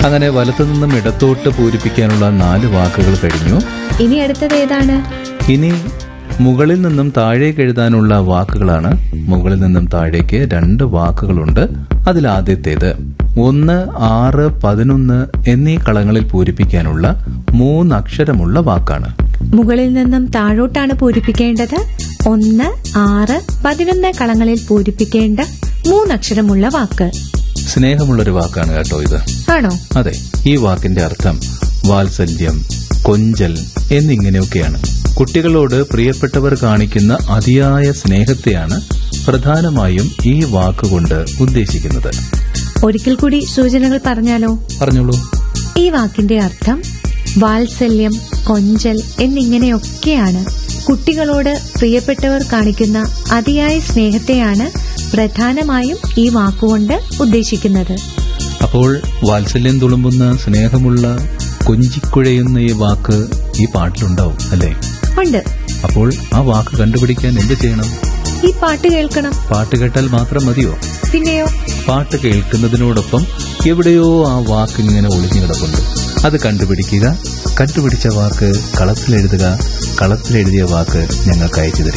അങ്ങനെ വലത്തു നിന്നും ഇടത്തോട്ട് പൂരിപ്പിക്കാനുള്ള നാല് വാക്കുകൾ കഴിഞ്ഞു ഇനി അടുത്തത് ഏതാണ് ഇനി മുകളിൽ നിന്നും താഴേക്ക് എഴുതാനുള്ള വാക്കുകളാണ് മുകളിൽ നിന്നും താഴേക്ക് രണ്ട് വാക്കുകളുണ്ട് അതിൽ ആദ്യത്തേത് ഒന്ന് ആറ് പതിനൊന്ന് എന്നീ കളങ്ങളിൽ പൂരിപ്പിക്കാനുള്ള മൂന്നക്ഷരമുള്ള വാക്കാണ് മുകളിൽ നിന്നും താഴോട്ടാണ് പൂരിപ്പിക്കേണ്ടത് ഒന്ന് ആറ് പതിനൊന്ന് കളങ്ങളിൽ പൂരിപ്പിക്കേണ്ട മൂന്നക്ഷരമുള്ള വാക്ക് സ്നേഹമുള്ളൊരു വാക്കാണ് കേട്ടോ ഇത് ആണോ അതെ ഈ വാക്കിന്റെ അർത്ഥം വാത്സല്യം കൊഞ്ചൽ എന്നിങ്ങനെയൊക്കെയാണ് കുട്ടികളോട് പ്രിയപ്പെട്ടവർ കാണിക്കുന്ന അതിയായ സ്നേഹത്തെയാണ് പ്രധാനമായും ഈ വാക്കുകൊണ്ട് ഉദ്ദേശിക്കുന്നത് ഒരിക്കൽ കൂടി സൂചനകൾ പറഞ്ഞാലോ പറഞ്ഞോളൂ ഈ വാക്കിന്റെ അർത്ഥം വാത്സല്യം കൊഞ്ചൽ എന്നിങ്ങനെയൊക്കെയാണ് കുട്ടികളോട് പ്രിയപ്പെട്ടവർ കാണിക്കുന്ന അതിയായ സ്നേഹത്തെയാണ് പ്രധാനമായും ഈ വാക്കുകൊണ്ട് ഉദ്ദേശിക്കുന്നത് അപ്പോൾ വാത്സല്യം തുളുമ്പുന്ന സ്നേഹമുള്ള കൊഞ്ചിക്കുഴയുന്ന ഈ വാക്ക് ഈ പാട്ടിലുണ്ടാവും അല്ലേ ഉണ്ട് അപ്പോൾ ആ വാക്ക് കണ്ടുപിടിക്കാൻ എന്ത് ചെയ്യണം ഈ പാട്ട് കേൾക്കണം പാട്ട് കേട്ടാൽ മാത്രം മതിയോ പിന്നെയോ പാട്ട് കേൾക്കുന്നതിനോടൊപ്പം എവിടെയോ ആ വാക്ക് ഇങ്ങനെ ഒളിഞ്ഞു കിടപ്പുണ്ട് അത് കണ്ടുപിടിക്കുക കണ്ടുപിടിച്ച വാക്ക് കളത്തിലെഴുതുക കളത്തിലെഴുതിയ വാക്ക് ഞങ്ങൾക്ക് അയച്ചു തരിക